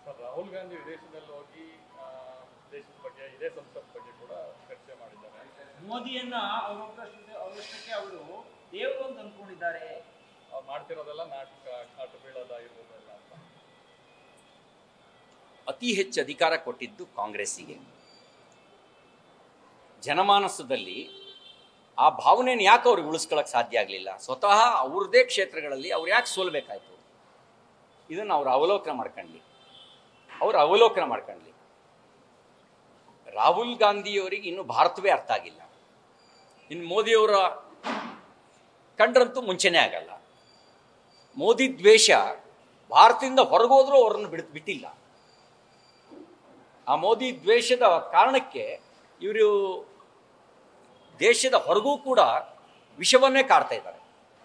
sir Rahul Gandhi ವಿದೇಶದಲ್ಲಿ ಹೋಗಿ ಆ, ದೇಶದ ಬಗ್ಗೆ ಇದೇ ಸಂಸತ್ ಬಗ್ಗೆ ಕೂಡ ಚರ್ಚೆ ಮಾಡಿದ್ದಾರೆ ಮೋದಿಯನ್ನ ಅವರೊಬ್ಬರಷ್ಟಕ್ಕೆ ಅವರಷ್ಟಕ್ಕೆ ಅವರು ದೇವರು ಅಂತ ಅನ್ಕೊಂಡಿದ್ದಾರೆ ಅವ್ರು ಮಾಡ್ತಿರೋದೆಲ್ಲ ನಾಟಕ ಕಾಟು ಬೀಳೋದಾಗಿರ್ಬೋದಲ್ಲ ಅಂತ ಅತಿ ಹೆಚ್ಚು ಅಧಿಕಾರ ಕೊಟ್ಟಿದ್ದು ಕಾಂಗ್ರೆಸ್ಸಿಗೆ ಜನಮಾನಸದಲ್ಲಿ ಆ ಭಾವನೆಯನ್ನು ಯಾಕೆ ಅವ್ರಿಗೆ ಉಳಿಸ್ಕೊಳ್ಳೋಕೆ ಸಾಧ್ಯ ಆಗಲಿಲ್ಲ ಸ್ವತಃ ಅವ್ರದ್ದೇ ಕ್ಷೇತ್ರಗಳಲ್ಲಿ ಅವ್ರು ಯಾಕೆ ಸೋಲ್ಬೇಕಾಯ್ತು ಇದನ್ನು ಅವ್ರು ಅವಲೋಕನ ಮಾಡ್ಕೊಳ್ಳಿ ಅವ್ರು ಅವಲೋಕನ ಮಾಡ್ಕೊಳ್ಳಿ ರಾಹುಲ್ ಗಾಂಧಿಯವರಿಗೆ ಇನ್ನು ಭಾರತವೇ ಅರ್ಥ ಆಗಿಲ್ಲ ಇನ್ನು ಮೋದಿಯವರ ಕಂಡ್ರಂತೂ ಮುಂಚೆನೇ ಆಗಲ್ಲ ಮೋದಿ ದ್ವೇಷ ಭಾರತದಿಂದ ಹೊರಗೋದ್ರೂ ಅವ್ರನ್ನ ಬಿಡ್ ಬಿಟ್ಟಿಲ್ಲ ಆ ಮೋದಿ ದ್ವೇಷದ ಕಾರಣಕ್ಕೆ ಇವರು ದೇಶದ ಹೊರಗೂ ಕೂಡ ವಿಷವನ್ನೇ ಕಾರ್ತಾ ಇದ್ದಾರೆ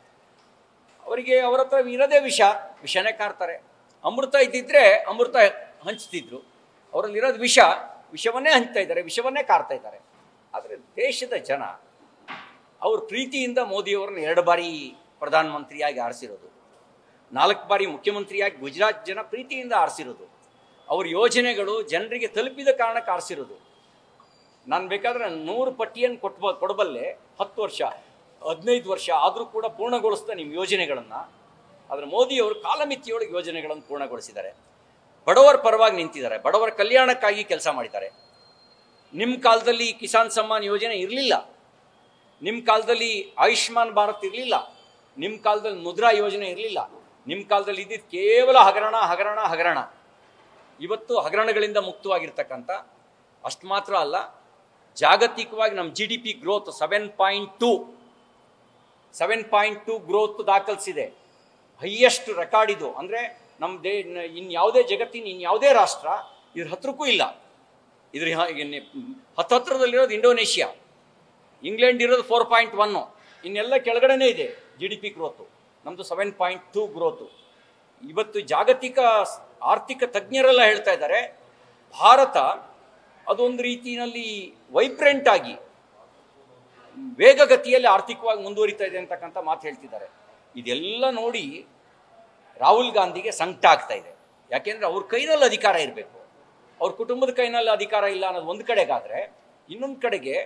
ಅವರಿಗೆ ಅವರ ಹತ್ರ ಇರೋದೇ ವಿಷ ವಿಷನೇ ಕಾರ್ತಾರೆ ಅಮೃತ ಇದ್ದಿದ್ರೆ ಅಮೃತ ಹಂಚ್ತಿದ್ರು ಅವರಲ್ಲಿರೋದು ವಿಷ ವಿಷವನ್ನೇ ಹಂಚ್ತಾ ಇದ್ದಾರೆ ವಿಷವನ್ನೇ ಕಾರ್ತಾ ಇದ್ದಾರೆ ಆದರೆ ದೇಶದ ಜನ ಅವ್ರ ಪ್ರೀತಿಯಿಂದ ಮೋದಿಯವರನ್ನ ಎರಡು ಬಾರಿ ಪ್ರಧಾನಮಂತ್ರಿಯಾಗಿ ಆರಿಸಿರೋದು ನಾಲ್ಕು ಬಾರಿ ಮುಖ್ಯಮಂತ್ರಿಯಾಗಿ ಗುಜರಾತ್ ಜನ ಪ್ರೀತಿಯಿಂದ ಆರಿಸಿರೋದು ಅವ್ರ ಯೋಜನೆಗಳು ಜನರಿಗೆ ತಲುಪಿದ ಕಾರಣಕ್ಕೆ ಆರಿಸಿರೋದು ನಾನು ಬೇಕಾದ್ರೆ ನೂರು ಪಟ್ಟಿಯನ್ನು ಕೊಟ್ಬ ಕೊಡಬಲ್ಲೆ ಹತ್ತು ವರ್ಷ ಹದಿನೈದು ವರ್ಷ ಆದರೂ ಕೂಡ ಪೂರ್ಣಗೊಳಿಸ್ತಾ ನಿಮ್ಮ ಯೋಜನೆಗಳನ್ನು ಆದರೆ ಮೋದಿಯವರು ಕಾಲಮಿತಿಯೊಳಗೆ ಯೋಜನೆಗಳನ್ನು ಪೂರ್ಣಗೊಳಿಸಿದ್ದಾರೆ ಬಡವರ ಪರವಾಗಿ ನಿಂತಿದ್ದಾರೆ ಬಡವರ ಕಲ್ಯಾಣಕ್ಕಾಗಿ ಕೆಲಸ ಮಾಡಿದ್ದಾರೆ ನಿಮ್ಮ ಕಾಲದಲ್ಲಿ ಕಿಸಾನ್ ಸಮ್ಮಾನ್ ಯೋಜನೆ ಇರಲಿಲ್ಲ ನಿಮ್ಮ ಕಾಲದಲ್ಲಿ ಆಯುಷ್ಮಾನ್ ಭಾರತ್ ಇರಲಿಲ್ಲ ನಿಮ್ಮ ಕಾಲದಲ್ಲಿ ಮುದ್ರಾ ಯೋಜನೆ ಇರಲಿಲ್ಲ ನಿಮ್ಮ ಕಾಲದಲ್ಲಿ ಇದ್ದಿದ್ದು ಕೇವಲ ಹಗರಣ ಹಗರಣ ಹಗರಣ ಇವತ್ತು ಹಗರಣಗಳಿಂದ ಮುಕ್ತವಾಗಿರ್ತಕ್ಕಂಥ ಅಷ್ಟು ಮಾತ್ರ ಅಲ್ಲ ಜಾಗತಿಕವಾಗಿ ನಮ್ಮ G D P growth seven point two seven point two growth ದಾಖಲಿಸಿದೆ ಹೈಯೆಸ್ಟ್ ರೆಕಾರ್ಡ್ ಇದು ಅಂದರೆ ನಮ್ಮ ದೇ ಇನ್ಯಾವುದೇ ಜಗತ್ತಿನ ಇನ್ಯಾವುದೇ ರಾಷ್ಟ್ರ ಇದ್ರ ಹತ್ರಕ್ಕೂ ಇಲ್ಲ ಇದ್ರ ಹ- ಇನ್ನು ಹತ್ತತ್ರದಲ್ಲಿರೋದು ಇಂಡೋನೇಷ್ಯಾ ಇಂಗ್ಲೆಂಡ್ ಇರೋದು ಫೋರ್ ಪಾಯಿಂಟ್ ಒನ್ನು ಇನ್ನೆಲ್ಲ ಕೆಳಗಡೆನೇ ಇದೆ ಜಿ ಡಿ ಪಿ ಗ್ರೋತು ನಮ್ಮದು ಸೆವೆನ್ ಪಾಯಿಂಟ್ ಟೂ ಗ್ರೋತು ಇವತ್ತು ಜಾಗತಿಕ ಸ್- ಆರ್ಥಿಕ ತಜ್ಞರೆಲ್ಲ ಹೇಳ್ತಾ ಇದ್ದಾರೆ ಭಾರತ ಅದೊಂದು ರೀತಿಯಲ್ಲಿ ವೈಬ್ರೆಂಟ್ ಆಗಿ ವೇಗಗತಿಯಲ್ಲಿ ಆರ್ಥಿಕವಾಗಿ ಮುಂದುವರಿತಾ ಇದೆ ಅಂತಕ್ಕಂಥ ಮಾತು ಹೇಳ್ತಿದ್ದಾರೆ ಇದೆಲ್ಲ ನೋಡಿ ರಾಹುಲ್ ಗಾಂಧಿಗೆ ಸಂಕಟ ಆಗ್ತಾ ಇದೆ ಯಾಕೆಂದ್ರೆ ಅವ್ರ ಕೈನಲ್ಲಿ ಅಧಿಕಾರ ಇರಬೇಕು ಅವ್ರ ಕುಟುಂಬದ ಕೈನಲ್ಲಿ ಅಧಿಕಾರ ಇಲ್ಲ ಅನ್ನೋದು ಒಂದು ಕಡೆಗಾದ್ರೆ ಇನ್ನೊಂದು ಕಡೆಗೆ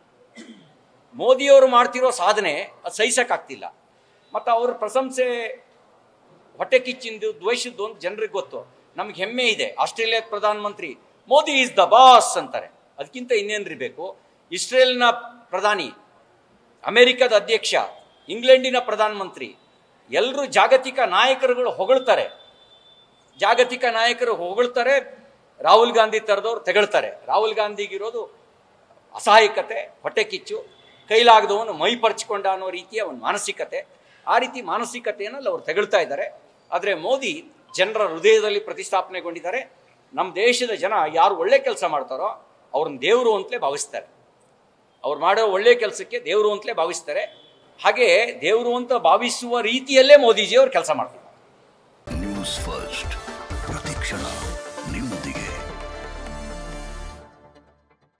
ಮೋದಿಯವರು ಮಾಡ್ತಿರೋ ಸಾಧನೆ ಅದು ಸಹಿಸಕ್ಕಾಗ್ತಿಲ್ಲ ಮತ್ತು ಅವ್ರ ಪ್ರಶಂಸೆ ಹೊಟ್ಟೆ ಕಿಚ್ಚಿಂದು ದ್ವೇಷದ್ದು ಅಂತ ಜನರಿಗೆ ಗೊತ್ತು ನಮ್ಗೆ ಹೆಮ್ಮೆ ಇದೆ ಆಸ್ಟ್ರೇಲಿಯಾದ ಪ್ರಧಾನಮಂತ್ರಿ ಮೋದಿ ಈಸ್ ದ ಬಾಸ್ ಅಂತಾರೆ ಅದಕ್ಕಿಂತ ಇನ್ನೇನ್ರಿ ಬೇಕು ಇಸ್ರೇಲ್ನ ಪ್ರಧಾನಿ ಅಮೆರಿಕದ ಅಧ್ಯಕ್ಷ ಇಂಗ್ಲೆಂಡಿನ ಪ್ರಧಾನಮಂತ್ರಿ ಎಲ್ಲರೂ ಜಾಗತಿಕ ನಾಯಕರುಗಳು ಹೊಗಳ್ತಾರೆ ಜಾಗತಿಕ ನಾಯಕರು ಹೊಗಳ್ತಾರೆ ರಾಹುಲ್ ಗಾಂಧಿ ಥರದವ್ರು ತೆಗಳ್ತಾರೆ ರಾಹುಲ್ ಗಾಂಧಿಗಿರೋದು ಅಸಹಾಯಕತೆ ಹೊಟ್ಟೆ ಕಿಚ್ಚು ಕೈಲಾಗದವನು ಮೈ ಪರ್ಚಿಕೊಂಡ ಅನ್ನೋ ರೀತಿಯ ಒಂದು ಮಾನಸಿಕತೆ ಆ ರೀತಿ ಮಾನಸಿಕತೆಯನ್ನು ಅವ್ರು ತೆಗಳ್ತಾ ಇದ್ದಾರೆ ಆದರೆ ಮೋದಿ ಜನರ ಹೃದಯದಲ್ಲಿ ಪ್ರತಿಷ್ಠಾಪನೆಗೊಂಡಿದ್ದಾರೆ ನಮ್ಮ ದೇಶದ ಜನ ಯಾರು ಒಳ್ಳೆ ಕೆಲಸ ಮಾಡ್ತಾರೋ ಅವ್ರನ್ನ ದೇವರು ಅಂತಲೇ ಭಾವಿಸ್ತಾರೆ ಅವ್ರು ಮಾಡೋ ಒಳ್ಳೆ ಕೆಲಸಕ್ಕೆ ದೇವರು ಅಂತಲೇ ಭಾವಿಸ್ತಾರೆ ಹಾಗೆ ದೇವರು ಅಂತ ಭಾವಿಸುವ ರೀತಿಯಲ್ಲೇ ಮೋದಿಜಿಯವರು ಕೆಲಸ ಮಾಡ್ತಾರೆ